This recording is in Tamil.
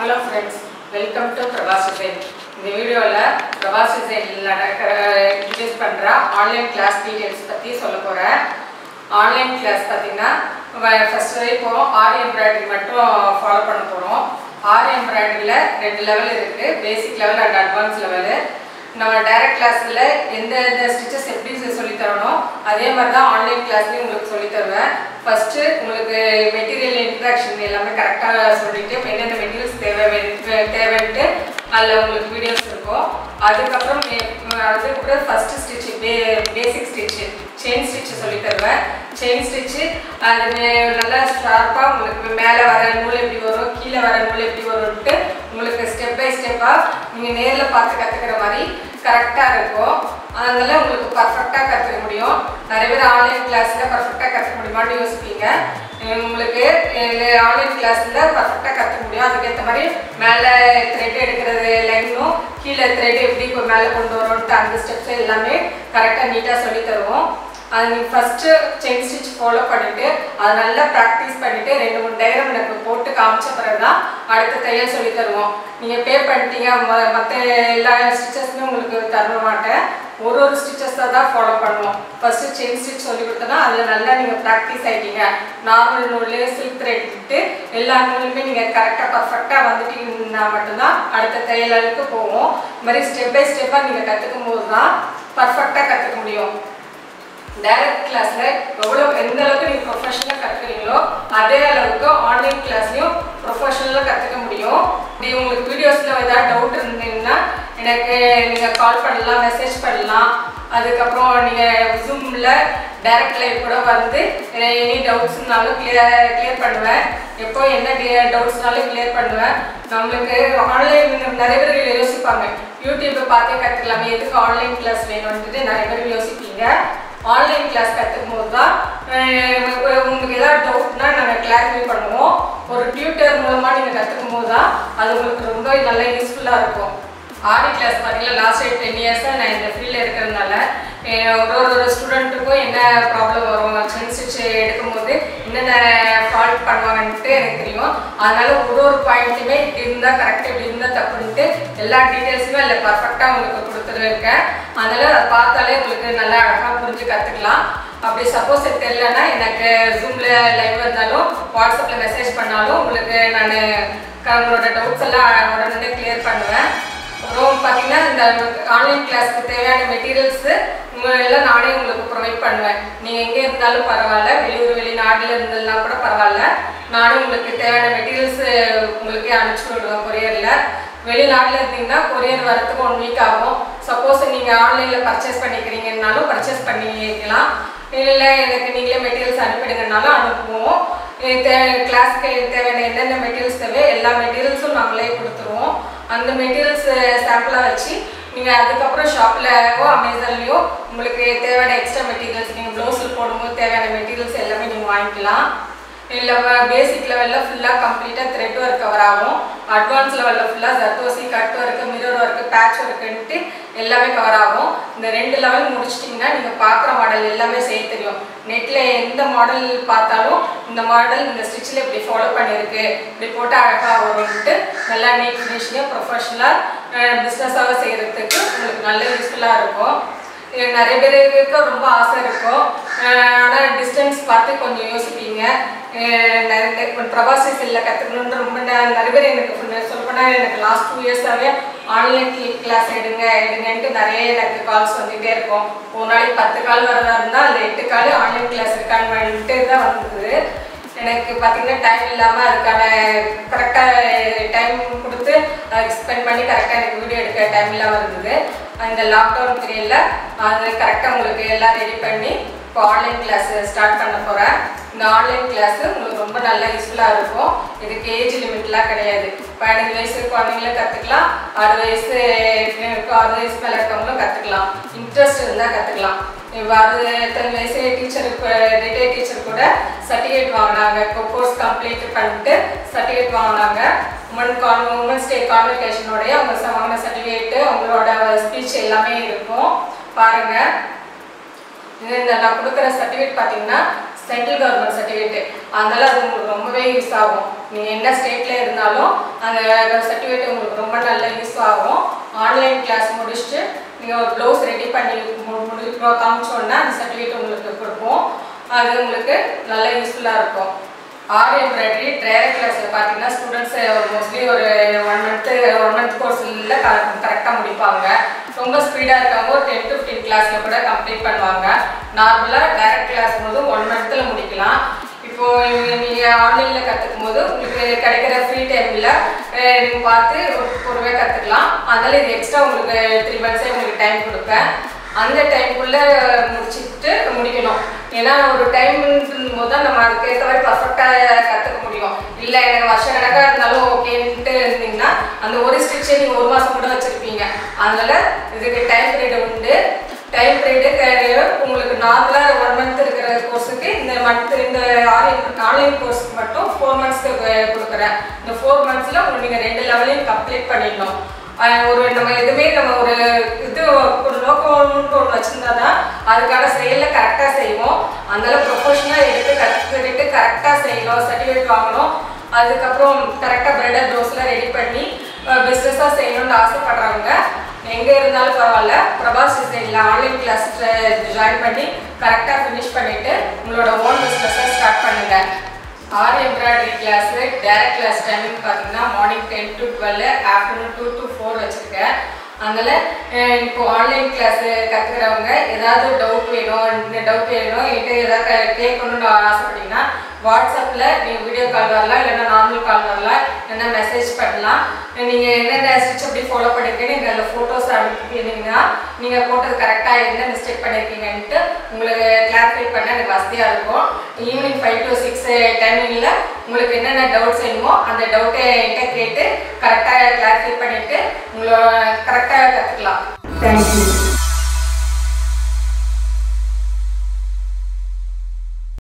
hello friends welcome to Prabha's design இந்த வீடியோவில் பிரபாஸ் டிசைனில் நடக்கிற இன்ட்ரடியூஸ் பண்ணுற ஆன்லைன் கிளாஸ் டீட்டெயில்ஸ் பற்றி சொல்ல போகிறேன் ஆன்லைன் கிளாஸ் பார்த்தீங்கன்னா ஃபஸ்ட் வரைக்கும் ஆரி எம்ப்ராய்டரி மட்டும் ஃபாலோ பண்ண போகிறோம் ஆரி எம்ப்ராய்டரியில் ரெண்டு லெவல் இருக்குது basic level and advance level நம்ம டைரக்ட் கிளாஸில் எந்த எந்த ஸ்டிச்சஸ் எப்படி சொல்லித் தரணும் அதே மாதிரி தான் ஆன்லைன் கிளாஸ்லேயும் உங்களுக்கு சொல்லித் தருவேன் ஃபஸ்ட்டு உங்களுக்கு மெட்டீரியல் இன்ட்ராக்ஷன் எல்லாமே கரெக்டாக சொல்லிட்டு என்னென்ன மெட்டீரியல்ஸ் தேவை வே- தேவைன்ட்டு அதில் உங்களுக்கு வீடியோஸ் இருக்கும் அதுக்கப்புறம் மே- அதுக்கப்புறம் ஃபஸ்ட்டு ஸ்டிச்சு பே பேசிக் ஸ்டிச்சு செயின் ஸ்டிச்சு சொல்லித் தருவேன் செயின் ஸ்டிச்சு அது மே- நல்லா ஷார்ப்பாக உங்களுக்கு மேலே வர நூல் எப்படி வரும் கீழே வர நூல் எப்படி வரும்ன்ட்டு உங்களுக்கு ஸ்டெப் பை ஸ்டெப்பாக நீங்கள் நேரில் பார்த்து கற்றுக்கிற மாதிரி கரெக்டாக இருக்கும் அதனால உங்களுக்கு பர்ஃபெக்டாக கற்றுக்க முடியும் நிறைய பேர் ஆன்லைன் கிளாஸில் பர்ஃபெக்டாக கற்றுக்க முடியுமான்னு யோசிப்பீங்க அஹ் உங்களுக்கு ஆன்லைன் கிளாஸில் பர்ஃபெக்டாக கற்றுக்க முடியும் அதுக்கேற்ற மாதிரி மேலே த்ரெட் எடுக்கிறது லைனும் கீழே த்ரெட் எப்படி இப்போ மேலே கொண்டு வரோன்ட்டு அந்த ஸ்டெப்ஸ் எல்லாமே கரெக்டாக நீட்டாக சொல்லி தருவோம் அது நீங்கள் ஃபஸ்ட்டு செயின் ஸ்டிச் ஃபாலோ பண்ணிவிட்டு அதை நல்லா ப்ராக்டிஸ் பண்ணிவிட்டு ரெண்டு மூணு டயக்ராம் எனக்கு போட்டு காமிச்ச பிறகு தான் அடுத்த தையல் சொல்லி தருவோம் நீங்கள் பே பண்ணிட்டீங்க மற்ற எல்லா ஸ்டிச்சஸுமே உங்களுக்கு தர மாட்டேன் ஒரு ஒரு ஸ்டிச்சஸ் தான் ஃபாலோ பண்ணுவோம் ஃபஸ்ட்டு செயின் ஸ்டிச் சொல்லி கொடுத்தோன்னா அதில் நல்லா நீங்கள் ப்ராக்டிஸ் ஆகிட்டீங்க நார்மல் நூல் சில்க் த்ரெட் விட்டு எல்லா நூலுமே நீங்கள் கரெக்டாக பர்ஃபெக்டாக வந்துட்டீங்கன்னா மட்டும்தான் அடுத்த தையலுக்கு போவோம் இது மாதிரி ஸ்டெப் பை ஸ்டெப்பாக நீங்கள் கற்றுக்கும் போது தான் பர்ஃபெக்டாக கற்றுக்க முடியும் டைரக்ட் கிளாஸ்ல எவ்வளோ எந்த அளவுக்கு நீங்கள் ப்ரொஃபஷனலாக கற்றுக்கிறீங்களோ அதே அளவுக்கு ஆன்லைன் கிளாஸ்லையும் ப்ரொஃபஷனலாக கற்றுக்க முடியும் இப்படி உங்களுக்கு வீடியோஸில் ஏதாவது டவுட் இருந்தீங்கன்னா எனக்கு நீங்கள் கால் பண்ணலாம் மெசேஜ் பண்ணலாம் அதுக்கப்புறம் நீங்கள் ஜூமில் டைரக்ட் லைவ் கூட வந்து எனி டவுட்ஸ்னாலும் கிளியர் கிளியர் பண்ணுவேன் எப்போ என்ன டவுட்ஸ்னாலும் கிளியர் பண்ணுவேன் நம்மளுக்கு ஆன்லைன் நிறைய பேர் யோசிப்பாங்க யூடியூப்பை பார்த்தே கற்றுக்கலாமே எதுக்கு ஆன்லைன் கிளாஸ் வேணும்ன்ட்டு நிறைய பேர் யோசிப்பீங்க ஆன்லைன் கிளாஸ் கற்றுக்கும் போது தான் அஹ் உங்களுக்கு ஏதாவது டவுட்னா நாங்கள் கிளாரிஃபை பண்ணுவோம் ஒரு டியூட்டர் மூலமாக நீங்கள் கற்றுக்கும் போது தான் அது உங்களுக்கு ரொம்ப நல்லா யூஸ்ஃபுல்லாக இருக்கும் ஆரி கிளாஸ் பார்த்தீங்கன்னா லாஸ்ட் எயிட் டென் இயர்ஸாக நான் இந்த ஃபீல்டில் இருக்கிறதுனால அஹ் ஒரு ஒரு ஒரு ஸ்டூடெண்ட்டுக்கும் என்ன ப்ராப்ளம் வரும் செயின் ஸ்டிச் எடுக்கும்போது என்னென்ன ஃபால்ட் பண்ணுவாங்கன்ட்டு எனக்கு தெரியும் அதனால ஒரு ஒரு பாயிண்ட்டுமே இப்படி இருந்தால் கரெக்டாக இப்படி இருந்தால் தப்புன்ட்டு எல்லா டீட்டெயில்ஸுமே அதில் பர்ஃபெக்டாக உங்களுக்கு கொடுத்துருக்கேன் அதனால அதை பார்த்தாலே உங்களுக்கு நல்லா அழகாக புரிஞ்சு கற்றுக்கலாம் அப்படி சப்போஸ் இது தெரியலன்னா எனக்கு ஜூமில் லைவ் வந்தாலும் வாட்ஸ்அப்பில் மெசேஜ் பண்ணாலும் உங்களுக்கு நான் உங்களோட டவுட்ஸ் எல்லாம் உடனே கிளியர் பண்ணுவேன் அப்புறம் பார்த்தீங்கன்னா இந்த ஆன்லைன் கிளாஸ்க்கு தேவையான மெட்டீரியல்ஸு எல்லாம் நானே உங்களுக்கு ப்ரொவைட் பண்ணுவேன் நீங்கள் எங்கே இருந்தாலும் பரவாயில்ல வெளியூர் வெளிநாட்டில் இருந்தெல்லாம் கூட பரவாயில்ல நானும் உங்களுக்கு தேவையான மெட்டீரியல்ஸ் உங்களுக்கு அனுப்பிச்சி விடுவேன் கொரியரில் வெளிநாட்டில் இருந்தீங்கன்னா கொரியர் வரத்துக்கு ஒன் வீக் ஆகும் சப்போஸ் நீங்கள் ஆன்லைனில் பர்ச்சேஸ் பண்ணிக்கிறீங்கன்னாலும் பர்ச்சேஸ் பண்ணிக்கலாம் இல்லை எனக்கு நீங்களே மெட்டீரியல்ஸ் அனுப்பிடுங்கனாலும் அனுப்புவோம் தே கிளாஸ்க்கு தேவையான என்னென்ன மெட்டீரியல்ஸ் தேவை எல்லா மெட்டீரியல்ஸும் நாங்களே கொடுத்துருவோம் அந்த மெட்டீரியல்ஸ் சாம்பிளாக வச்சு நீங்கள் அதுக்கப்புறம் ஷாப்லயோ அமேசான்லேயோ உங்களுக்கு தேவையான எக்ஸ்ட்ரா மெட்டீரியல்ஸ் நீங்கள் ப்ளவுஸில் போடும்போது தேவையான மெட்டீரியல்ஸ் எல்லாமே நீங்கள் வாங்கிக்கலாம் இல்லை பேசிக் லெவலில் ஃபுல்லாக கம்ப்ளீட்டாக த்ரெட் ஒர்க் கவர் ஆகும் அட்வான்ஸ் லெவலில் ஃபுல்லாக zardozi cut work mirror work patch ஒர்க்குன்ட்டு எல்லாமே கவர் ஆகும் இந்த ரெண்டு லெவல் முடிச்சிட்டிங்கன்னா நீங்கள் பார்க்குற மாடல் எல்லாமே செய்ய தெரியும் நெட்டில் எந்த மாடல் பார்த்தாலும் இந்த மாடல் இந்த ஸ்டிச்சில் இப்படி ஃபாலோ பண்ணியிருக்கு இப்படி போட்டு அழகாக வரும்ன்ட்டு நல்லா நீட் ஃபினிஷிங்காக ப்ரொஃபஷனலாக பிஸ்னஸாக செய்கிறதுக்கு உங்களுக்கு நல்ல யூஸ்ஃபுல்லாக இருக்கும் இது நிறைய பேருக்கு ரொம்ப ஆசை இருக்கும் ஆனால் டிஸ்டன்ஸ் பார்த்து கொஞ்சம் யோசிப்பீங்க அஹ் நிறைய இப்போ பிரபாசி செல்லில் கற்றுக்கணுன்னு ரொம்ப ந- நிறைய பேர் எனக்கு சொல்லப்போனால் எனக்கு லாஸ்ட் டூ இயர்ஸாகவே ஆன்லைன் கிளாஸ் எடுங்க எடுங்கன்ட்டு நிறைய எனக்கு கால்ஸ் வந்துகிட்டே இருக்கும் ஒரு நாளைக்கு பத்து கால் வரதா இருந்தால் அதில் எட்டு கால் ஆன்லைன் கிளாஸ் இருக்கான்னு வந்துட்டு தான் வந்தது எனக்கு பார்த்தீங்கன்னா டைம் இல்லாமல் அதுக்கான கரெக்டாக டைம் கொடுத்து அதுக்கு ஸ்பெண்ட் பண்ணி கரெக்டாக எனக்கு வீடியோ எடுக்க டைம் இல்லாமல் இருந்தது அந்த லாக்டவுன் பீரியடில் அது கரெக்டாக உங்களுக்கு எல்லாம் ரெடி பண்ணி இப்போ ஆன்லைன் கிளாஸ் ஸ்டார்ட் பண்ண போகிறேன் இந்த ஆன்லைன் கிளாஸ் உங்களுக்கு ரொம்ப நல்லா யூஸ்ஃபுல்லாக இருக்கும் இதுக்கு ஏஜ் லிமிட்லாம் கிடையாது பதினஞ்சு வயசு குழந்தைங்களும் கற்றுக்கலாம் அறுபது வயசு அறுபது வயசு மேலே இருக்கவங்களும் கற்றுக்கலாம் இன்ட்ரெஸ்ட் இருந்தால் கற்றுக்கலாம் அது எத்தனை வயசு டீச்சருக்கு ரிட்டையர் டீச்சர் கூட சர்டிஃபிகேட் வாங்கினாங்க கோர்ஸ் கம்ப்ளீட் பண்ணிட்டு சர்டிஃபிகேட் வாங்கினாங்க உமன் கான் உமன்ஸ் டே கான்வெகேஷனோடைய அவங்க ச- வாங்கின சர்டிஃபிகேட்டு அவங்களோட ஸ்பீச் எல்லாமே இருக்கும் பாருங்கள் இது இந்த நான் கொடுக்குற சர்டிஃபிகேட் பார்த்தீங்கன்னா சென்ட்ரல் கவர்மெண்ட் சர்டிஃபிகேட் அதனால அது உங்களுக்கு ரொம்பவே யூஸ் ஆகும் நீங்கள் என்ன ஸ்டேட்டில் இருந்தாலும் அந்த சர்டிஃபிகேட் உங்களுக்கு ரொம்ப நல்ல யூஸ் ஆகும் ஆன்லைன் கிளாஸ் முடிச்சுட்டு நீங்கள் ஒரு ப்ளவுஸ் ரெடி பண்ணி மு- முடி காமிச்சோன்னா அந்த சர்டிஃபிகேட் உங்களுக்கு கொடுப்போம் அது உங்களுக்கு நல்ல யூஸ்ஃபுல்லாக இருக்கும் ஆரி எம்ப்ராய்டரி ட்ரையர் கிளாஸில் பார்த்தீங்கன்னா ஸ்டூடெண்ட்ஸ் மோஸ்ட்லி ஒரு ஒன் மந்த்து ஒன் மந்த் கோர்ஸில் கரெக்டாக முடிப்பாங்க ரொம்ப ஸ்பீடாக இருக்கவங்க ஒரு டென் டு ஃபிஃப்டீன் கிளாஸில் கூட கம்ப்ளீட் பண்ணுவாங்க நார்மலாக டைரக்ட் கிளாஸ் போது ஒன் மந்த்தில் முடிக்கலாம் இப்போ நீங்கள் ஆன்லைனில் கற்றுக்கும் போது உங்களுக்கு கிடைக்கிற ஃப்ரீ டைமில் நீங்கள் பார்த்து ஒரு பொறுமையாக கற்றுக்கலாம் அதனால் இது எக்ஸ்ட்ரா உங்களுக்கு த்ரீ மந்த்ஸே உங்களுக்கு டைம் கொடுப்பேன் அந்த டைம்குள்ளே முடிச்சுட்டு முடிக்கணும் ஏன்னா ஒரு டைம் போது தான் நம்ம அதுக்கு ஏற்ற மாதிரி பர்ஃபெக்டாக கற்றுக்க முடியும் இல்லை எனக்கு வருஷ கணக்காக இருந்தாலும் ஓகேன்ட்டு இருந்தீங்கன்னா அந்த ஒரு ஸ்டிச்சை நீங்கள் ஒரு மாதம் கூட வச்சுருப்பீங்க அதனால் இதுக்கு டைம் பீரியட் உண்டு டைம் பீரியடு உங்களுக்கு நார்மலாக ஒன் மந்த் இருக்கிற கோர்ஸுக்கு இந்த மந்த் இந்த ஆன்லைன் ஆன்லைன் கோர்ஸுக்கு மட்டும் ஃபோர் மந்த்ஸ்க்கு கொடுக்குறேன் இந்த ஃபோர் மந்த்ஸில் உங்களுக்கு நீங்கள் ரெண்டு லெவலையும் கம்ப்ளீட் பண்ணிடணும் அஹ் ஒரு நம்ம எதுவுமே நம்ம ஒரு இது ஒரு நோக்கம்னு ஒன்று வச்சுருந்தா தான் அதுக்கான செயலில் கரெக்டாக செய்வோம் அதனால ப்ரொஃபஷனலாக எடுத்து கற்றுக்கிட்டு கரெக்டாக செய்யணும் சர்டிஃபிகேட் வாங்கணும் அதுக்கப்புறம் கரெக்டாக பிரைடல் ப்ளவுஸ்லாம் ரெடி பண்ணி பிஸ்னஸாக செய்யணும்னு ஆசைப்படுறவங்க எங்கே இருந்தாலும் பரவாயில்ல பிரபாஸ் டிசைனில் ஆன்லைன் கிளாஸ் ஜாயின் பண்ணி கரெக்டாக ஃபினிஷ் பண்ணிவிட்டு உங்களோட ஓன் பிஸ்னஸை ஸ்டார்ட் பண்ணுங்கள் Aari embroidery class direct class timing பார்த்தீங்கன்னா morning ten to twelve afternoon two to four வச்சுருக்கேன் அதனால் அஹ் இப்போ ஆன்லைன் கிளாஸ் கற்றுக்கிறவங்க ஏதாவது டவுட் வேணும் இந்த டவுட் வேணும் என்கிட்ட ஏதாவது க- கேட்கணும்னு ஆசைப்பட்டீங்கன்னா வாட்ஸ்அப்பில் நீங்கள் வீடியோ கால் வரலாம் இல்லைன்னா நார்மல் கால் வரலாம் இல்லைன்னா மெசேஜ் பண்ணலாம் நீங்கள் என்னென்ன ஸ்டிச் எப்படி ஃபாலோ பண்ணியிருக்கீங்க நீங்கள் அதில் ஃபோட்டோஸ் அனுப்பினீங்கன்னா நீங்கள் போட்டது கரெக்டாக என்ன மிஸ்டேக் பண்ணியிருக்கீங்கன்ட்டு உங்களுக்கு கிளாரிஃபை பண்ண எனக்கு வசதியாக இருக்கும் ஈவினிங் ஃபைவ் டு சிக்ஸ் டைமிங்கில் உங்களுக்கு என்னென்ன டவுட்ஸ் வேணுமோ அந்த டவுட்டை என்கிட்ட கேட்டு கரெக்டாக கிளாரிஃபை பண்ணிவிட்டு உங்களோட கரெக்டாக கற்றுக்கலாம் தேங்க்யூ